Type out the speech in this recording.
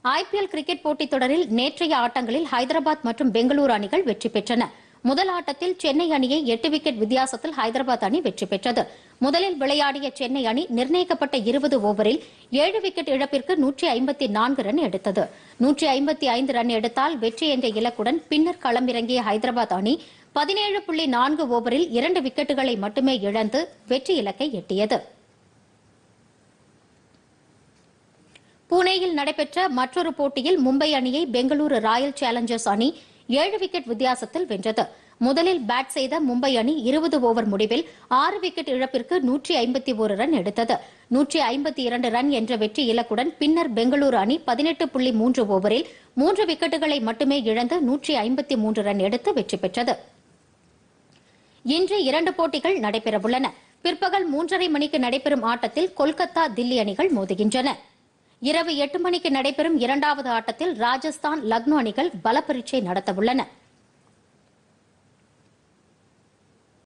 IPL cricket போட்டித் தொடரில் நேற்றைய ஆட்டங்களில் ஹைதராபாத் மற்றும் பெங்களூரு அணிகள் வெற்றி பெற்றன முதல் ஆட்டத்தில் சென்னை அணியை எட்டு விக்கெட் வித்தியாசத்தில் ஹைதராபாத் அணி வெற்றி பெற்றது முதலில் விளையாடிய சென்னை அணி நிர்ணயிக்கப்பட்ட இருபது ஓவரில் ஏழு விக்கெட் இழப்பிற்கு நூற்றி ஐம்பத்தி நான்கு ரன் எடுத்தது நூற்றி ஐம்பத்தி ஐந்து ரன் எடுத்தால் வெற்றி என்ற இலக்குடன் பின்னர் களமிறங்கிய ஹைதராபாத் அணி பதினேழு புள்ளி நான்கு ஓவரில் இரண்டு விக்கெட்டுகளை மட்டுமே இழந்து வெற்றி இலக்கை எட்டியது புனேயில் நடைபெற்ற மற்றொரு போட்டியில் மும்பை அணியை பெங்களூரு ராயல் சேலஞ்சர்ஸ் அணி ஏழு விக்கெட் வித்தியாசத்தில் வென்றது முதலில் பேட் செய்த மும்பை அணி இருபது ஓவர் முடிவில் ஆறு விக்கெட் இழப்பிற்கு நூற்றி ஐம்பத்தி ஒரு ரன் எடுத்தது நூற்றி ஐம்பத்தி இரண்டு ரன் என்ற வெற்றி இலக்குடன் பின்னர் பெங்களூரு அணி பதினெட்டு புள்ளி மூன்று ஓவரில் மூன்று விக்கெட்டுகளை மட்டுமே இழந்து நூற்றி ஐம்பத்தி மூன்று ரன் எடுத்து வெற்றி பெற்றது இன்று இரண்டு போட்டிகள் நடைபெறவுள்ளன பிற்பகல் மூன்றரை மணிக்கு நடைபெறும் ஆட்டத்தில் கொல்கத்தா தில்லி அணிகள் மோதுகின்றன இரவு எட்டு மணிக்கு நடைபெறும் இரண்டாவது ஆட்டத்தில் ராஜஸ்தான் லக்னோ அணிகள் பலப்பரீட்சை நடத்தவுள்ளன